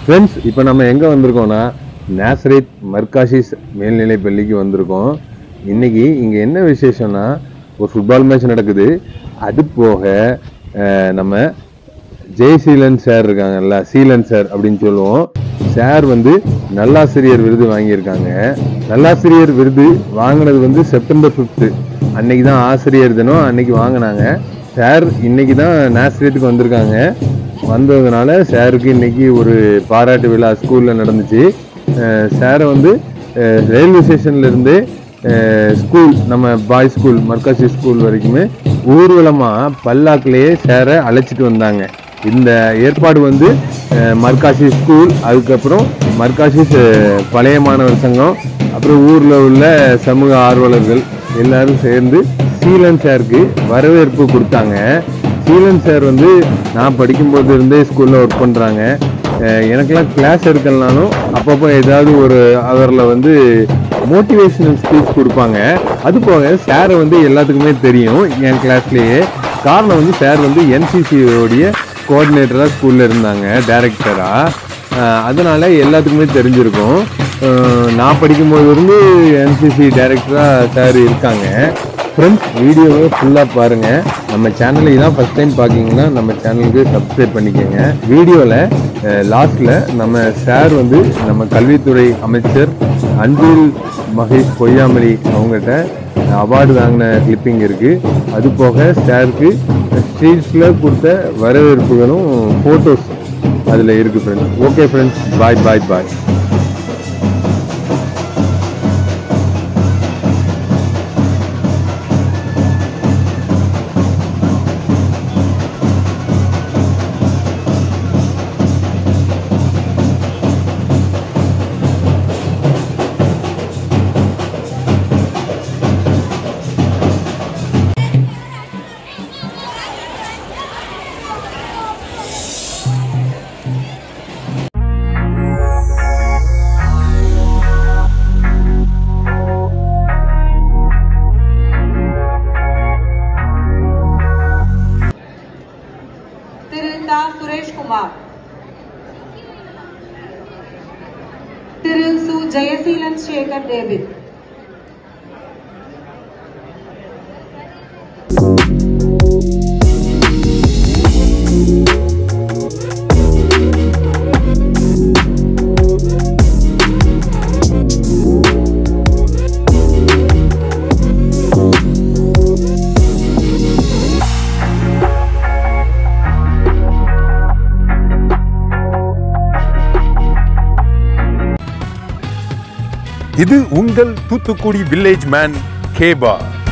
friends இப்போ நம்ம எங்கே வந்திருக்கோம்னா நேசரேத் மர்காஷிஸ் மேல்நிலை பள்ளிக்கு வந்திருக்கோம் இன்னைக்கு இங்கே என்ன விசேஷம்னா ஒரு ஃபுட்பால் மேட்ச் நடக்குது அது போக அஹ், நம்ம ஜெயசீலன் சார் இருக்காங்கல்ல சீலன் சார் அப்படின்னு சொல்லுவோம் சார் வந்து நல்லாசிரியர் விருது வாங்கியிருக்காங்க நல்லாசிரியர் விருது வாங்கினது வந்து செப்டம்பர் ஃபிஃப்த்து அன்னைக்கு தான் ஆசிரியர் தினம் அன்னைக்கு வாங்கினாங்க சார் இன்னைக்கு தான் நேசரேத்துக்கு வந்திருக்காங்க வந்ததுனால சாருக்கு இன்னைக்கு ஒரு பாராட்டு விழா ஸ்கூலில் நடந்துச்சு அஹ் சாரை வந்து அஹ் ரயில்வே ஸ்டேஷன்ல இருந்து அஹ் ஸ்கூல் நம்ம பாய் ஸ்கூல் மர்காசி ஸ்கூல் வரைக்குமே ஊர்வலமாக பல்லாக்குலேயே சாரை அழைச்சிட்டு வந்தாங்க இந்த ஏற்பாடு வந்து அஹ் மர்காசி ஸ்கூல் அதுக்கப்புறம் மர்காசி அஹ் பழைய மாணவர் சங்கம் அப்புறம் ஊரில் உள்ள சமூக ஆர்வலர்கள் எல்லாரும் சேர்ந்து சீலன் சாருக்கு வரவேற்பு கொடுத்தாங்க சீலன் சார் வந்து நான் படிக்கும்போது இருந்தே ஸ்கூலில் ஒர்க் பண்ணுறாங்க எனக்கெல்லாம் கிளாஸ் எடுக்கலனாலும் அப்பப்போ ஏதாவது ஒரு அவரில் வந்து மோட்டிவேஷனல் ஸ்பீச் கொடுப்பாங்க அது போக சாரை வந்து எல்லாத்துக்குமே தெரியும் என் கிளாஸ்லேயே காரணம் வந்து சார் வந்து என்சிசியோடைய கோஆர்டினேட்டராக ஸ்கூலில் இருந்தாங்க டைரக்டராக அதனால எல்லாத்துக்குமே தெரிஞ்சிருக்கும் அஹ் நான் படிக்கும்போது இருந்து என்சிசி டைரக்டராக சார் இருக்காங்க ஃப்ரெண்ட்ஸ் வீடியோவை ஃபுல்லாக பாருங்கள் நம்ம சேனலை இதான் ஃபஸ்ட் டைம் பார்க்கிங்கன்னா நம்ம சேனலுக்கு சப்ஸ்கிரைப் பண்ணிக்கோங்க வீடியோவில் லாஸ்ட்டில் நம்ம சார் வந்து நம்ம கல்வித்துறை அமைச்சர் அன்பில் மகேஷ் பொய்யாமலி அவங்ககிட்ட அவார்டு வாங்கின கிளிப்பிங் இருக்குது அது போக சாருக்கு ஸ்ட்ரீட்ஸில் கொடுத்த வரவேற்புகளும் ஃபோட்டோஸ் அதில் இருக்குது friends okay friends bye bye bye திரு தா சுரேஷ்குமார் திரு சு ஜெயசீலன் சேகர் டேவிட் இது உங்கள் தூத்துக்குடி வில்லேஜ் மேன் கேபா